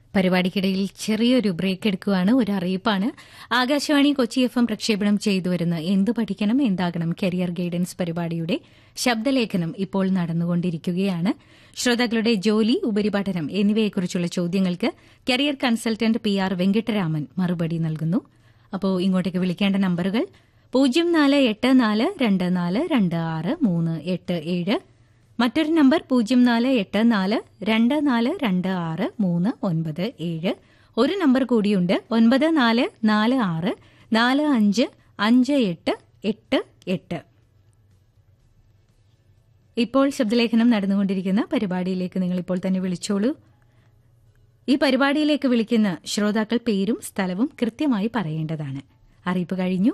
പരിപാടിക്കിടയിൽ ചെറിയൊരു ബ്രേക്ക് എടുക്കുകയാണ് ഒരു അറിയിപ്പാണ് ആകാശവാണി കൊച്ചി എഫ് എം പ്രക്ഷേപണം ചെയ്തു വരുന്ന എന്ത് പഠിക്കണം എന്താകണം കരിയർ ഗൈഡൻസ് പരിപാടിയുടെ ശബ്ദലേഖനം ഇപ്പോൾ നടന്നുകൊണ്ടിരിക്കുകയാണ് ശ്രോതാക്കളുടെ ജോലി ഉപരിപഠനം എന്നിവയെക്കുറിച്ചുള്ള ചോദ്യങ്ങൾക്ക് career consultant P R Venkitaraman മറുപടി നൽകുന്നു അപ്പോൾ ഇങ്ങോട്ടേക്ക് വിളിക്കേണ്ട നമ്പറുകൾ പൂജ്യം നാല് എട്ട് നാല് രണ്ട് നാല് രണ്ട് ആറ് മൂന്ന് എട്ട് ഏഴ് മറ്റൊരു നമ്പർ പൂജ്യം നാല് എട്ട് നാല് രണ്ട് നാല് രണ്ട് ആറ് മൂന്ന് ഒൻപത് ഏഴ് ഒരു നമ്പർ കൂടിയുണ്ട് ഒൻപത് നാല് നാല് ആറ് നാല് അഞ്ച് അഞ്ച് എട്ട് എട്ട് എട്ട് ഇപ്പോൾ ശബ്ദലേഖനം നടന്നുകൊണ്ടിരിക്കുന്ന പരിപാടിയിലേക്ക് നിങ്ങൾ ഇപ്പോൾ തന്നെ വിളിച്ചോളൂ ഈ പരിപാടിയിലേക്ക് വിളിക്കുന്ന ശ്രോതാക്കൾ പേരും സ്ഥലവും കൃത്യമായി പറയേണ്ടതാണ് അറിയിപ്പ് കഴിഞ്ഞു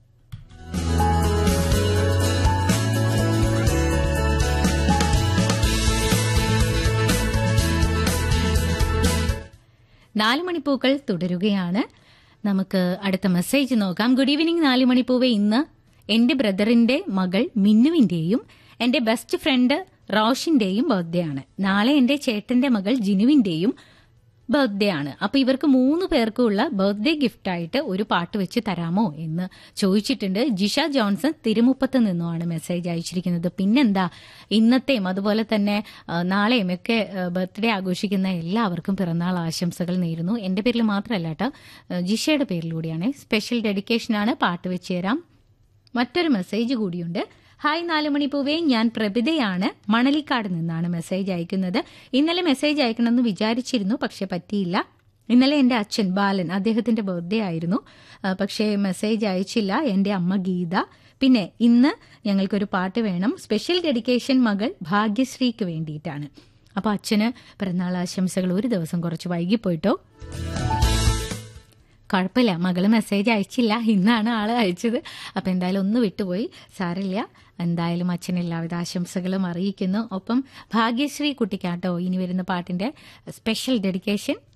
നാല് മണിപ്പൂക്കൾ തുടരുകയാണ് നമുക്ക് അടുത്ത മെസ്സേജ് നോക്കാം ഗുഡ് ഈവനിങ് നാല് മണിപ്പൂവെ ഇന്ന് എന്റെ ബ്രദറിന്റെ മകൾ മിന്നുവിന്റെയും എന്റെ ബെസ്റ്റ് ഫ്രണ്ട് റോഷിന്റെയും ബർത്ത്ഡേ ആണ് നാളെ എന്റെ ചേട്ടന്റെ മകൾ ജിനുവിന്റെയും ബർത്ത്ഡേ ആണ് അപ്പൊ ഇവർക്ക് മൂന്ന് പേർക്കുള്ള ബർത്ത്ഡേ ഗിഫ്റ്റ് ആയിട്ട് ഒരു പാട്ട് വെച്ച് തരാമോ എന്ന് ചോദിച്ചിട്ടുണ്ട് ജിഷ ജോൺസൺ തിരുമുപ്പത്ത് നിന്നുമാണ് മെസ്സേജ് അയച്ചിരിക്കുന്നത് പിന്നെന്താ ഇന്നത്തെയും അതുപോലെ തന്നെ ആ, നാളെയും ഒക്കെ ബർത്ത്ഡേ ആഘോഷിക്കുന്ന എല്ലാവർക്കും പിറന്നാൾ ആശംസകൾ നേരുന്നു എന്റെ പേരിൽ മാത്രമല്ല കേട്ടോ ആ, ജിഷയുടെ പേരിലൂടെയാണ് സ്പെഷ്യൽ ഡെഡിക്കേഷനാണ് പാട്ട് വെച്ച് തരാം മറ്റൊരു മെസ്സേജ് കൂടിയുണ്ട് ഹായ് നാലുമണി പൂവേ ഞാൻ പ്രഭിതയാണ് മണലിക്കാട് നിന്നാണ് മെസ്സേജ് അയക്കുന്നത് ഇന്നലെ മെസ്സേജ് അയക്കണമെന്ന് വിചാരിച്ചിരുന്നു പക്ഷെ പറ്റിയില്ല ഇന്നലെ എന്റെ അച്ഛൻ ബാലൻ അദ്ദേഹത്തിന്റെ ബർത്ത്ഡേ ആയിരുന്നു ആ, പക്ഷേ മെസ്സേജ് അയച്ചില്ല എന്റെ അമ്മ ഗീത പിന്നെ ഇന്ന് ഞങ്ങൾക്കൊരു പാട്ട് വേണം സ്പെഷ്യൽ ഡെഡിക്കേഷൻ മകൾ ഭാഗ്യശ്രീക്ക് വേണ്ടിയിട്ടാണ് അപ്പൊ അച്ഛന് പിറന്നാൾ ആശംസകൾ ഒരു ദിവസം കുറച്ച് വൈകിപ്പോയിട്ടോ കുഴപ്പമില്ല മകള് മെസ്സേജ് അയച്ചില്ല ഇന്നാണ് ആള് അയച്ചത് അപ്പൊ എന്തായാലും ഒന്ന് വിട്ടുപോയി സാരില്ല എന്തായാലും അച്ഛൻ എല്ലാവിധ ആശംസകളും അറിയിക്കുന്നു ഒപ്പം ഭാഗ്യശ്രീ കുട്ടിക്കാട്ടോ ഇനി വരുന്ന പാട്ടിന്റെ സ്പെഷ്യൽ ഡെഡിക്കേഷൻ